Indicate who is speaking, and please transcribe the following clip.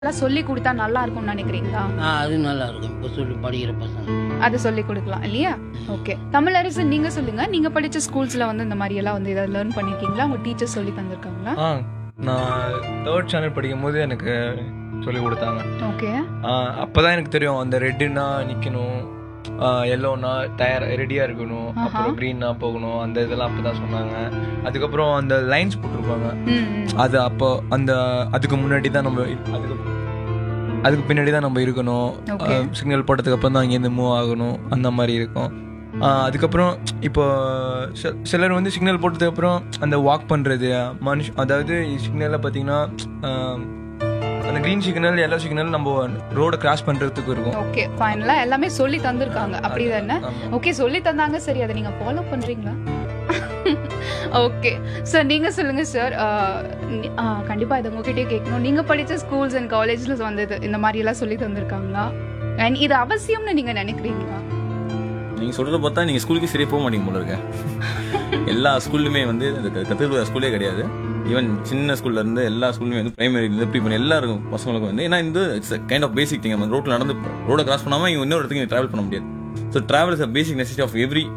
Speaker 1: எல்லாம் சொல்லி கொடுத்தா நல்லா இருக்கும்னு நினைக்கிறீங்களா
Speaker 2: ஆ அது நல்லா இருக்கும் இப்போ சொல்லி படிக்கிற பசங்க
Speaker 1: அது சொல்லி கொடுக்கலாம் இல்லையா ஓகே தமிழரசு நீங்க சொல்லுங்க நீங்க படிச்ச ஸ்கூல்ஸ்ல வந்து இந்த மாதிரி எல்லாம் வந்து ஏதாவது லேர்ன் பண்ணிருக்கீங்களா உங்க டீச்சர் சொல்லி தந்திருக்காங்களா
Speaker 3: ஆ நான் தேர்ட் ஸ்டாண்டர்ட் படிக்கும் போது எனக்கு சொல்லி கொடுத்தாங்க
Speaker 1: ஓகே
Speaker 3: ஆ, அப்பதான் எனக்கு தெரியும் அந்த ரெட்டுனா நிக்கணும் எல்லோனா தயார் ரெடியா இருக்கணும் அப்புறம் க்ரீனா போகணும் அந்த இதெல்லாம் அப்பதான் சொன்னாங்க அதுக்கப்புறம் அந்த லைன்ஸ் போட்டிருப்பாங்க
Speaker 1: ம் ம்.
Speaker 3: அது அப்போ அந்த அதுக்கு முன்னாடி தான் நம்ம அதுக்கு அதுக்கு பின்னாடி தான் நம்ம இருக்கணும்
Speaker 1: Okay.
Speaker 3: சிக்னல் போட்டதுக்கு அப்புறம் தான் அங்கேருந்து மூவ் ஆகணும் அந்த மாதிரி இருக்கும் ஆஹ் அதுக்கப்புறம் இப்போ சில- சிலர் வந்து சிக்னல் போட்டதுக்கு அப்புறம் அந்த வாக் பண்றது மனுஷ் அதாவது சிக்னல்ல பார்த்தீங்கன்னா ஆஹ் அந்த க்ரீன் சிக்னல் எல்லோ சிக்னல் நம்ம ரோட கிராஸ் பண்றதுக்கு இருக்கும்
Speaker 1: ஓகே ஃபைனலா எல்லாமே சொல்லி தந்திருக்காங்க அப்படிதானே
Speaker 3: ஆமா.
Speaker 1: ஓகே சொல்லி தந்தாங்க சரி அதை நீங்க ஃபாலோ பண்றீங்களா ஓகே சார் நீங்க சொல்லுங்க சார் கண்டிப்பா இதை உங்ககிட்டயே கேட்கணும் நீங்க படிச்ச ஸ்கூல்ஸ் அண்ட் காலேஜ்ல வந்தது இந்த மாதிரி எல்லாம் சொல்லி தந்திருக்காங்களா அண்ட் இது அவசியம்னு நீங்க நினைக்கிறீங்களா
Speaker 4: நீங்க சொல்றத பார்த்தா நீங்க ஸ்கூலுக்கு சரியா போக மாட்டீங்க போல இருக்க எல்லா ஸ்கூல்லுமே வந்து அது க- கத்துக்கிற ஸ்கூலே கிடையாது ஈவன் சின்ன ஸ்கூல்ல இருந்து எல்லா ஸ்கூல்லுமே வந்து பிரைமரி இருந்து ப்ரீ பண்ணி எல்லாருக்கும் பசங்களுக்கும் வந்து ஏன்னா இந்த it's kind of basic thing நம்ம ரோட்ல நடந்து ரோட கிராஸ் பண்ணாம இங்க இன்னொரு இடத்துக்கு டிராவல் பண்ண முடியாது so travel is a basic necessity of every